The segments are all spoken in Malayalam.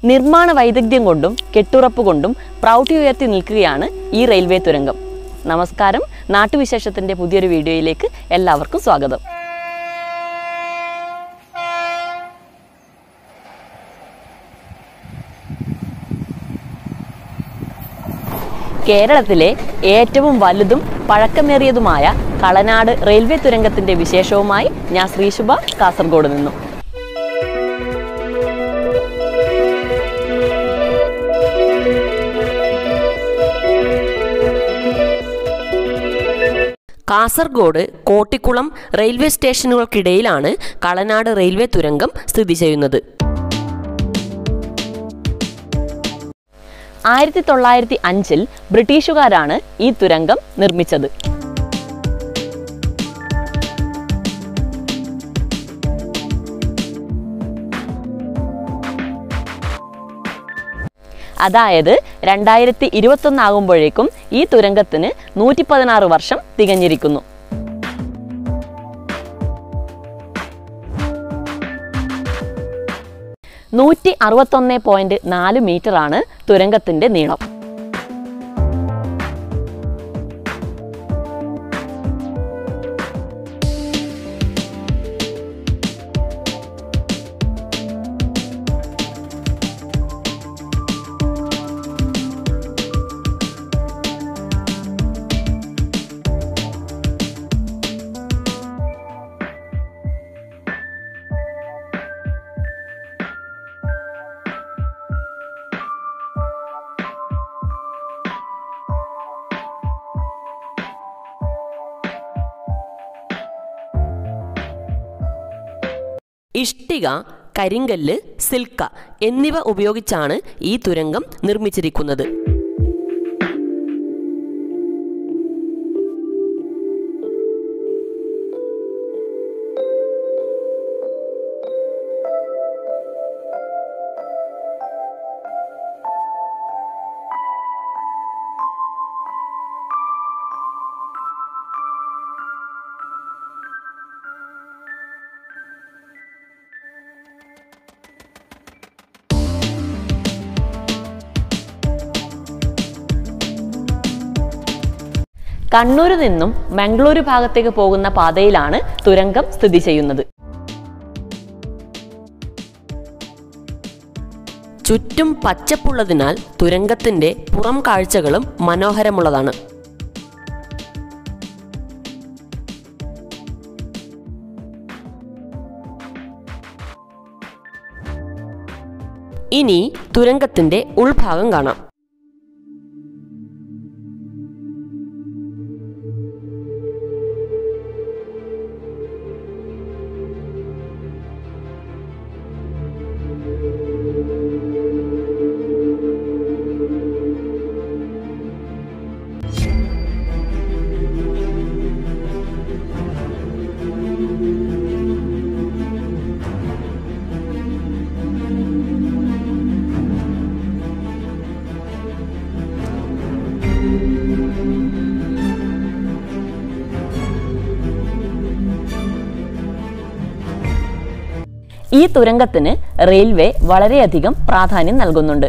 നിർമ്മാണ വൈദഗ്ധ്യം കൊണ്ടും കെട്ടുറപ്പ് കൊണ്ടും പ്രൗഢി ഉയർത്തി നിൽക്കുകയാണ് ഈ റെയിൽവേ തുരങ്കം നമസ്കാരം നാട്ടുവിശേഷത്തിൻ്റെ പുതിയൊരു വീഡിയോയിലേക്ക് എല്ലാവർക്കും സ്വാഗതം കേരളത്തിലെ ഏറ്റവും വലുതും പഴക്കമേറിയതുമായ കളനാട് റെയിൽവേ തുരങ്കത്തിന്റെ വിശേഷവുമായി ഞാൻ ശ്രീശുഭ കാസർഗോഡ് നിന്നും കാസർഗോഡ് കോട്ടിക്കുളം റെയിൽവേ സ്റ്റേഷനുകൾക്കിടയിലാണ് കളനാട് റെയിൽവേ തുരങ്കം സ്ഥിതി ചെയ്യുന്നത് ആയിരത്തി തൊള്ളായിരത്തി അഞ്ചിൽ ബ്രിട്ടീഷുകാരാണ് ഈ തുരങ്കം നിർമ്മിച്ചത് അതായത് രണ്ടായിരത്തി ഇരുപത്തൊന്നാകുമ്പോഴേക്കും ഈ തുരങ്കത്തിന് നൂറ്റി പതിനാറ് വർഷം തികഞ്ഞിരിക്കുന്നു നൂറ്റി അറുപത്തൊന്ന് പോയിന്റ് നാല് മീറ്ററാണ് തുരങ്കത്തിന്റെ നീളം ഇഷ്ടിക കരിങ്കല്ല് സിൽക്ക എന്നിവ ഉപയോഗിച്ചാണ് ഈ തുരങ്കം നിർമ്മിച്ചിരിക്കുന്നത് കണ്ണൂരിൽ നിന്നും മംഗളൂരു ഭാഗത്തേക്ക് പോകുന്ന പാതയിലാണ് തുരങ്കം സ്ഥിതി ചെയ്യുന്നത് ചുറ്റും പച്ചപ്പുള്ളതിനാൽ തുരങ്കത്തിന്റെ പുറം കാഴ്ചകളും മനോഹരമുള്ളതാണ് ഇനി തുരങ്കത്തിന്റെ ഉൾഭാഗം കാണാം ഈ തുരങ്കത്തിന് റെയിൽവേ വളരെയധികം പ്രാധാന്യം നൽകുന്നുണ്ട്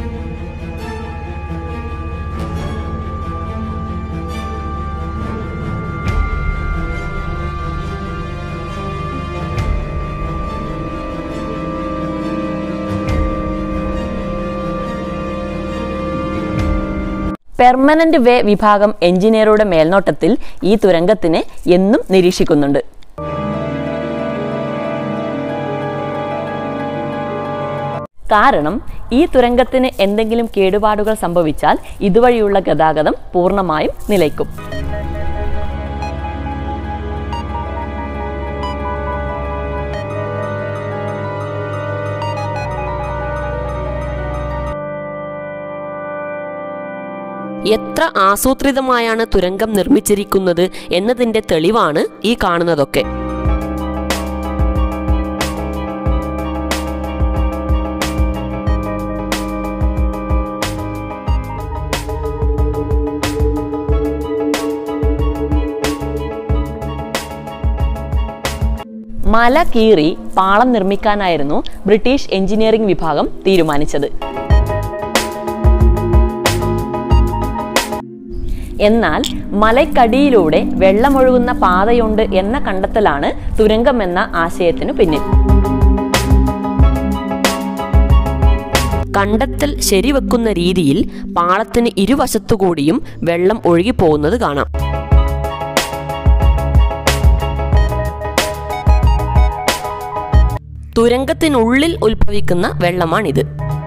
പെർമനന്റ് വേ വിഭാഗം എഞ്ചിനീയറുടെ മേൽനോട്ടത്തിൽ ഈ തുരങ്കത്തിനെ എന്നും നിരീക്ഷിക്കുന്നുണ്ട് കാരണം ഈ തുരങ്കത്തിന് എന്തെങ്കിലും കേടുപാടുകൾ സംഭവിച്ചാൽ ഇതുവഴിയുള്ള ഗതാഗതം പൂർണ്ണമായും നിലയ്ക്കും എത്ര ആസൂത്രിതമായാണ് തുരങ്കം നിർമ്മിച്ചിരിക്കുന്നത് എന്നതിന്റെ തെളിവാണ് ഈ കാണുന്നതൊക്കെ മല കീറി പാളം നിർമ്മിക്കാനായിരുന്നു ബ്രിട്ടീഷ് എഞ്ചിനീയറിംഗ് വിഭാഗം തീരുമാനിച്ചത് എന്നാൽ മലയ്ക്കടിയിലൂടെ വെള്ളമൊഴുകുന്ന പാതയുണ്ട് എന്ന കണ്ടെത്തലാണ് തുരങ്കം എന്ന ആശയത്തിനു പിന്നിൽ കണ്ടെത്തൽ ശരിവെക്കുന്ന രീതിയിൽ പാളത്തിന് ഇരുവശത്തുകൂടിയും വെള്ളം ഒഴുകിപ്പോകുന്നത് കാണാം തുരങ്കത്തിനുള്ളിൽ ഉത്ഭവിക്കുന്ന വെള്ളമാണിത്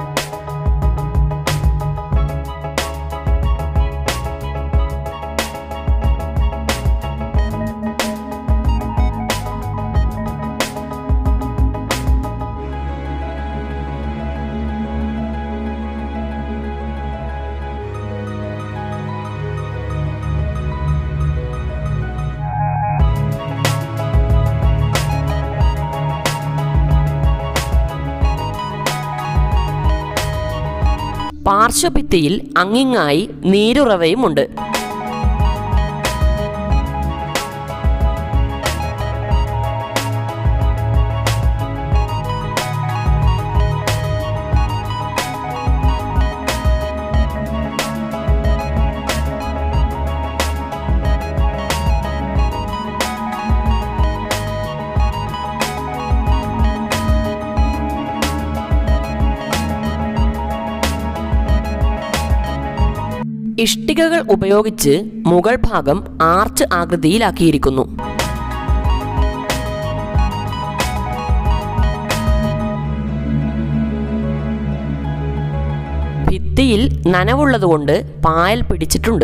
പാർശ്വഭിത്തിയിൽ അങ്ങിങ്ങായി നീരുറവയുമുണ്ട് ഇഷ്ടികകൾ ഉപയോഗിച്ച് മുകൾ ഭാഗം ആർച്ച് ആകൃതിയിലാക്കിയിരിക്കുന്നു ഭിത്തിയിൽ നനവുള്ളതുകൊണ്ട് പായൽ പിടിച്ചിട്ടുണ്ട്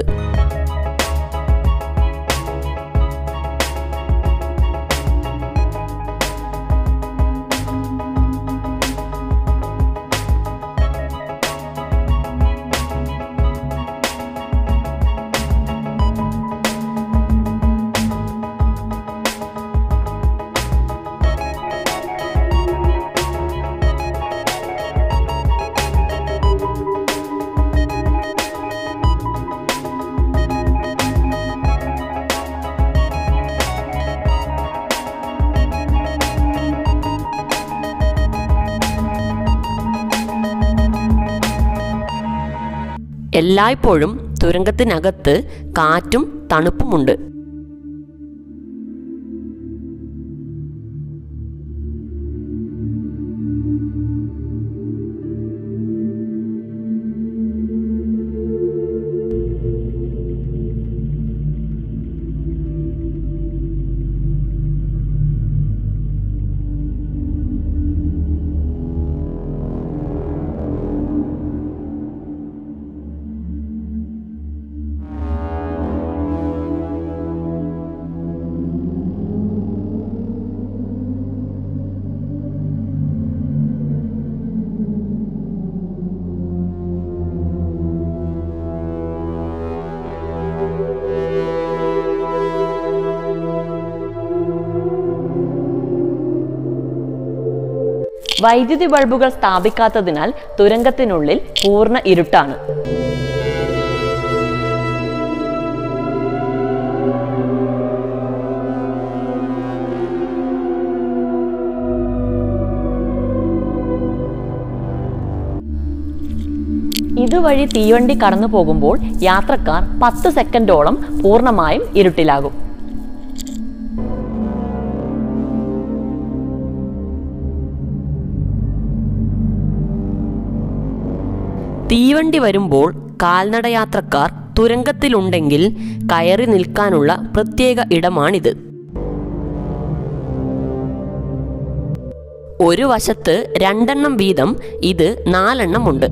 എല്ലായ്പ്പോഴും തുരങ്കത്തിനകത്ത് കാറ്റും തണുപ്പുമുണ്ട് വൈദ്യുതി ബൾബുകൾ സ്ഥാപിക്കാത്തതിനാൽ തുരങ്കത്തിനുള്ളിൽ പൂർണ്ണ ഇരുട്ടാണ് ഇതുവഴി തീവണ്ടി കടന്നു പോകുമ്പോൾ യാത്രക്കാർ പത്ത് സെക്കൻഡോളം പൂർണ്ണമായും ഇരുട്ടിലാകും തീവണ്ടി വരുമ്പോൾ കാൽനടയാത്രക്കാർ തുരങ്കത്തിലുണ്ടെങ്കിൽ കയറി നിൽക്കാനുള്ള പ്രത്യേക ഇടമാണിത് ഒരു വശത്ത് രണ്ടെണ്ണം വീതം ഇത് നാലെണ്ണമുണ്ട്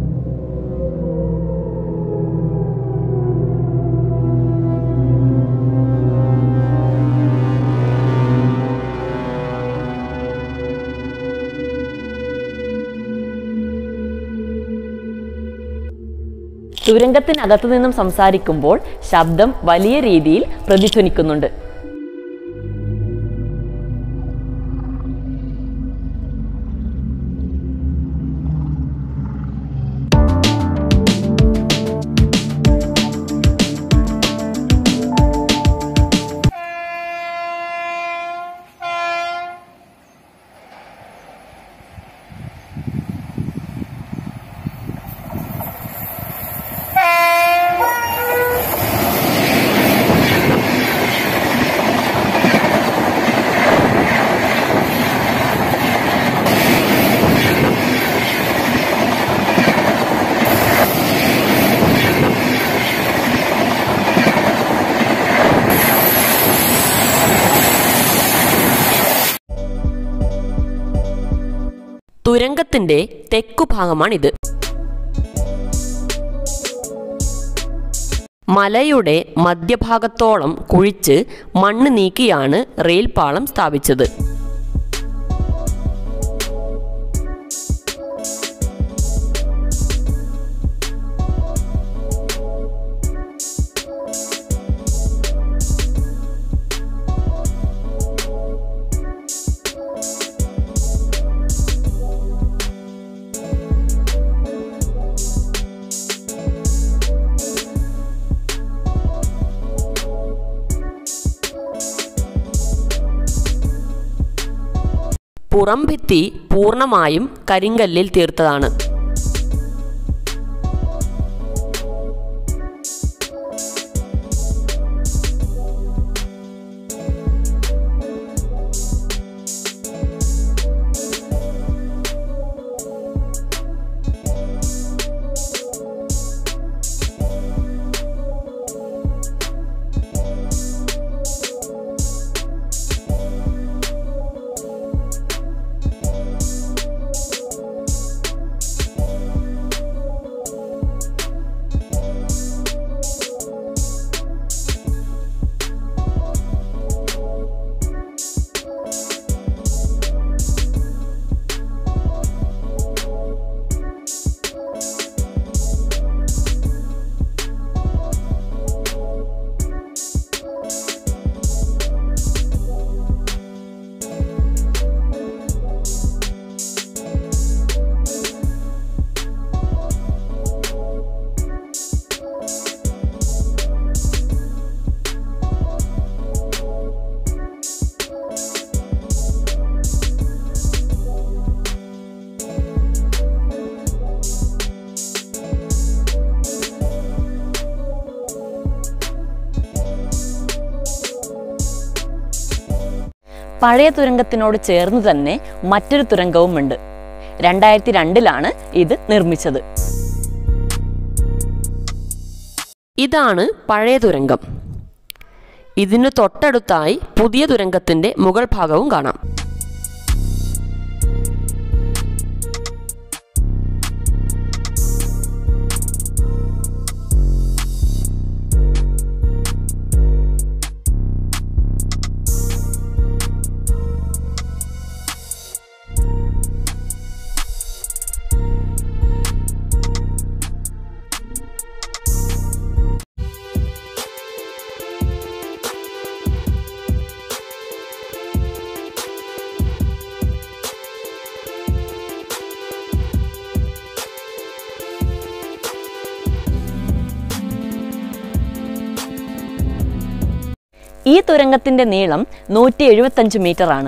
തുരങ്കത്തിനകത്തു നിന്നും സംസാരിക്കുമ്പോൾ ശബ്ദം വലിയ രീതിയിൽ പ്രതിധ്വനിക്കുന്നുണ്ട് തുരങ്കത്തിന്റെ തെക്കു ഭാഗമാണിത് മലയുടെ മധ്യഭാഗത്തോളം കുഴിച്ച് മണ്ണ് നീക്കിയാണ് റെയിൽ പാളം സ്ഥാപിച്ചത് പുറംഭിത്തി പൂർണ്ണമായും കരിങ്കല്ലിൽ തീർത്തതാണ് പഴയ തുരങ്കത്തിനോട് ചേർന്ന് തന്നെ മറ്റൊരു തുരങ്കവുമുണ്ട് രണ്ടായിരത്തി രണ്ടിലാണ് ഇത് നിർമ്മിച്ചത് ഇതാണ് പഴയ തുരങ്കം ഇതിനു തൊട്ടടുത്തായി പുതിയ തുരങ്കത്തിന്റെ മുകൾ ഭാഗവും കാണാം ഈ തുരങ്കത്തിന്റെ നീളം നൂറ്റി എഴുപത്തഞ്ച് മീറ്റർ ആണ്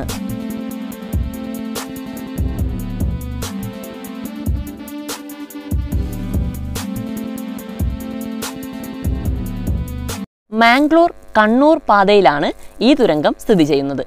മാംഗ്ലൂർ കണ്ണൂർ പാതയിലാണ് ഈ തുരങ്കം സ്ഥിതി ചെയ്യുന്നത്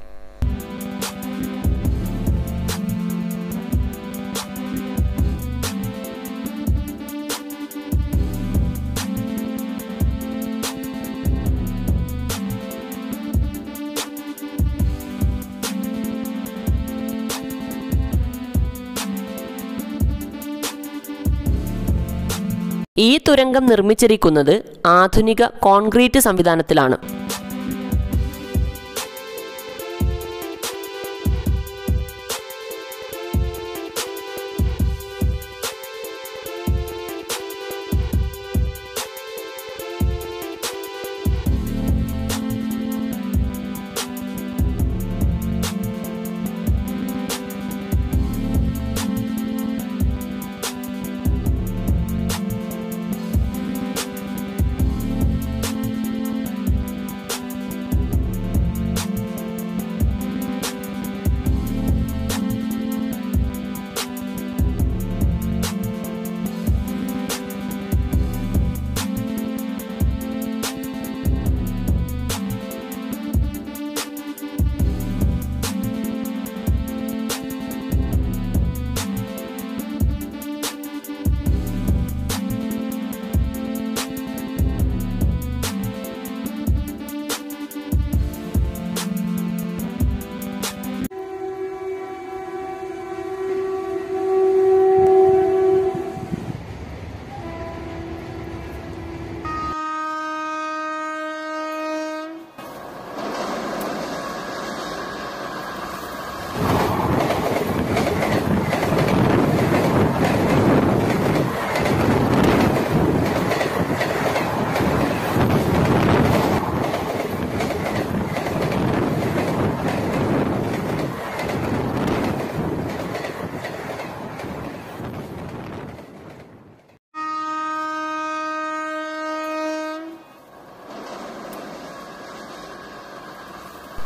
ഈ തുരങ്കം നിർമ്മിച്ചിരിക്കുന്നത് ആധുനിക കോൺക്രീറ്റ് സംവിധാനത്തിലാണ്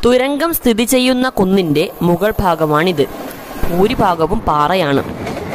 തുരങ്കം സ്ഥിതി ചെയ്യുന്ന കുന്നിന്റെ മുകൾ ഭാഗമാണിത് ഭൂരിഭാഗവും പാറയാണ്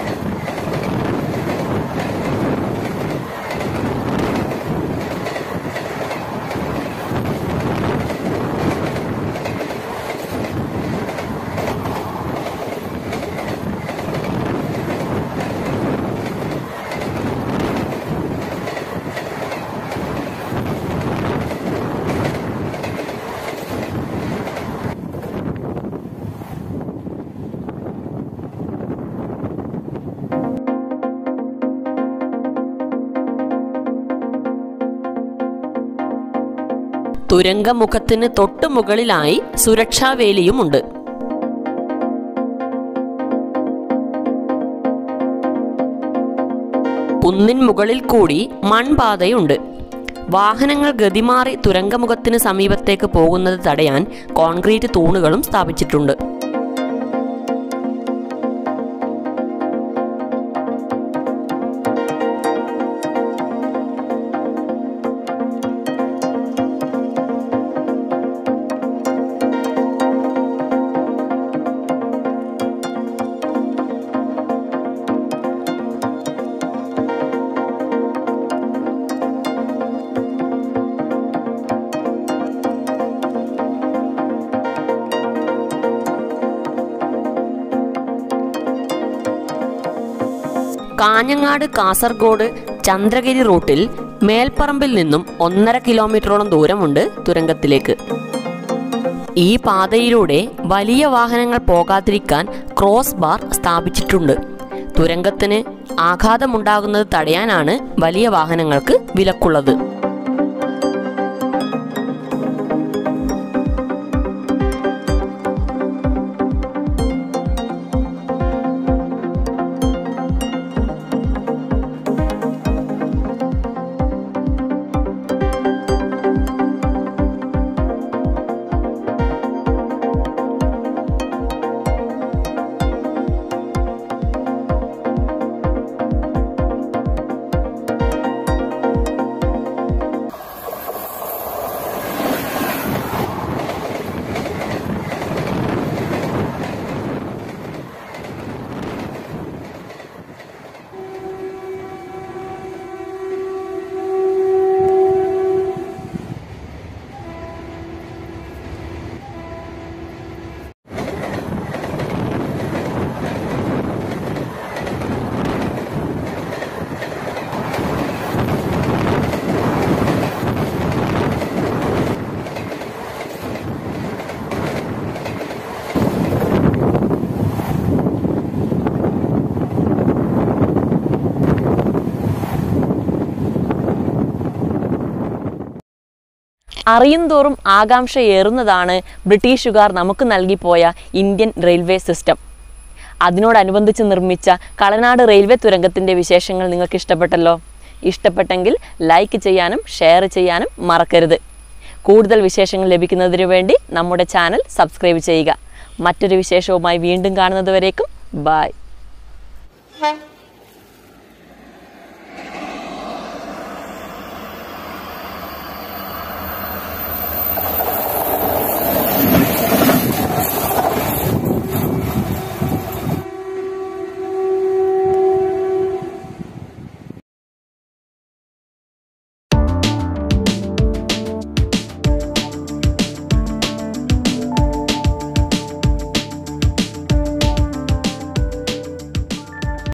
തുരങ്കമുഖത്തിന് തൊട്ടു മുകളിലായി സുരക്ഷാവേലിയുമുണ്ട് കുന്നിൻ മുകളിൽ കൂടി മൺപാതയുണ്ട് വാഹനങ്ങൾ ഗതിമാറി തുരങ്കമുഖത്തിന് സമീപത്തേക്ക് പോകുന്നത് തടയാൻ കോൺക്രീറ്റ് തൂണുകളും സ്ഥാപിച്ചിട്ടുണ്ട് കാഞ്ഞങ്ങാട് കാസർഗോഡ് ചന്ദ്രഗിരി റൂട്ടിൽ മേൽപ്പറമ്പിൽ നിന്നും ഒന്നര കിലോമീറ്ററോളം ദൂരമുണ്ട് തുരങ്കത്തിലേക്ക് ഈ പാതയിലൂടെ വലിയ വാഹനങ്ങൾ പോകാതിരിക്കാൻ ക്രോസ് ബാർ സ്ഥാപിച്ചിട്ടുണ്ട് തുരങ്കത്തിന് ആഘാതമുണ്ടാകുന്നത് തടയാനാണ് വലിയ വാഹനങ്ങൾക്ക് വിലക്കുള്ളത് അറിയുംതോറും ആകാംക്ഷയേറുന്നതാണ് ബ്രിട്ടീഷുകാർ നമുക്ക് നൽകിപ്പോയ ഇന്ത്യൻ റെയിൽവേ സിസ്റ്റം അതിനോടനുബന്ധിച്ച് നിർമ്മിച്ച കളനാട് റെയിൽവേ തുരങ്കത്തിൻ്റെ വിശേഷങ്ങൾ നിങ്ങൾക്ക് ഇഷ്ടപ്പെട്ടല്ലോ ഇഷ്ടപ്പെട്ടെങ്കിൽ ലൈക്ക് ചെയ്യാനും ഷെയർ ചെയ്യാനും മറക്കരുത് കൂടുതൽ വിശേഷങ്ങൾ ലഭിക്കുന്നതിനു വേണ്ടി നമ്മുടെ ചാനൽ സബ്സ്ക്രൈബ് ചെയ്യുക മറ്റൊരു വിശേഷവുമായി വീണ്ടും കാണുന്നതുവരേക്കും ബായ്